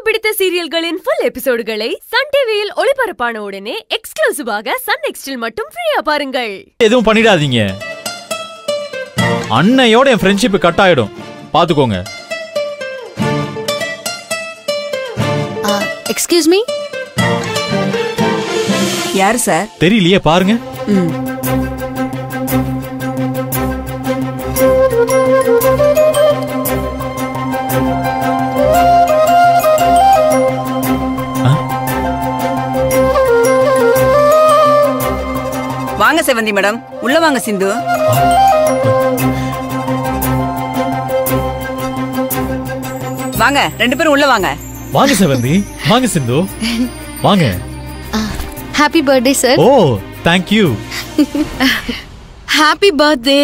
பிடித்த சீரியல்களின் full எபிசோடுகளை Sun டிவியில் ஒளிபரப்பான உடனே எக்ஸ்க்ளூசிவாக சன் நெக்ஸ்டில் மட்டும் ஃப்ரீயா பாருங்கள் எதுவும் பண்ணிடாதீங்க அன்னையோட என் ஃப்ரெண்ட்ஷிப் கட் ஆயிடும் பாத்துக்கோங்க எக்ஸ்கியூஸ் மீ யார் சார் தெரியலையே பாருங்க ம் வாங்க செவந்தி மேடம் உள்ள வாங்க சிந்து வாங்க ரெண்டு பேரும் உள்ள வாங்க வாங்க செவந்தி வாங்க சிந்து வாங்க happy birthday sir oh thank you happy birthday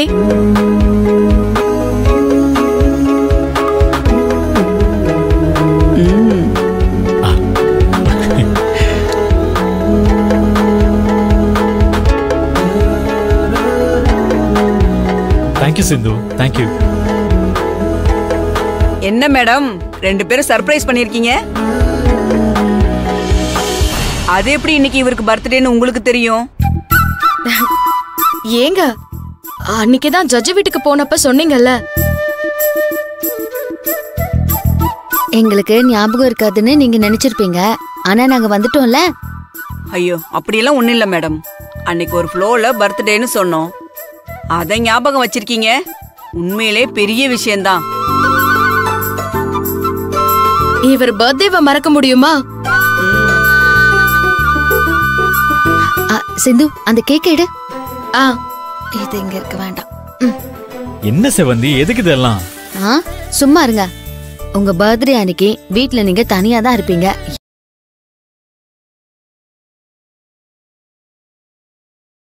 thank you Sindhu thank you என்ன மேடம் ரெண்டு பேரும் சர்ப்ரைஸ் பண்ணிருக்கீங்க அது எப்படி இன்னைக்கு இவருக்கு பர்த்டேன்னு உங்களுக்கு தெரியும் ஏங்க அன்னைக்கு தான் ஜட்ஜ் வீட்டுக்கு போனப்ப சொன்னீங்கல்ல எங்களுக்கு ஞாபகம் இருக்காதுன்னு நீங்க நினைச்சிருப்பீங்க ஆனா நாங்க வந்துட்டோம்ல ஐயோ அப்படியெல்லாம் ஒண்ணும் இல்ல மேடம் அன்னைக்கு ஒரு ஃப்ளோல பர்த்டேன்னு சொன்னோம் அதை ஞாபகம் வச்சிருக்கீங்க உண்மையிலே பெரிய விஷயம்தான் இவர் பர்த்டேவை மறக்க முடியுமா ஆ, சிந்து அந்த கேக் எடு ஆ இது இங்க இருக்க வேண்டாம் ம். என்ன செவந்தி எதுக்கு இதெல்லாம் ஆ சும்மா இருங்க உங்க பர்த்டே அன்னைக்கு வீட்ல நீங்க தனியா தான் இருப்பீங்க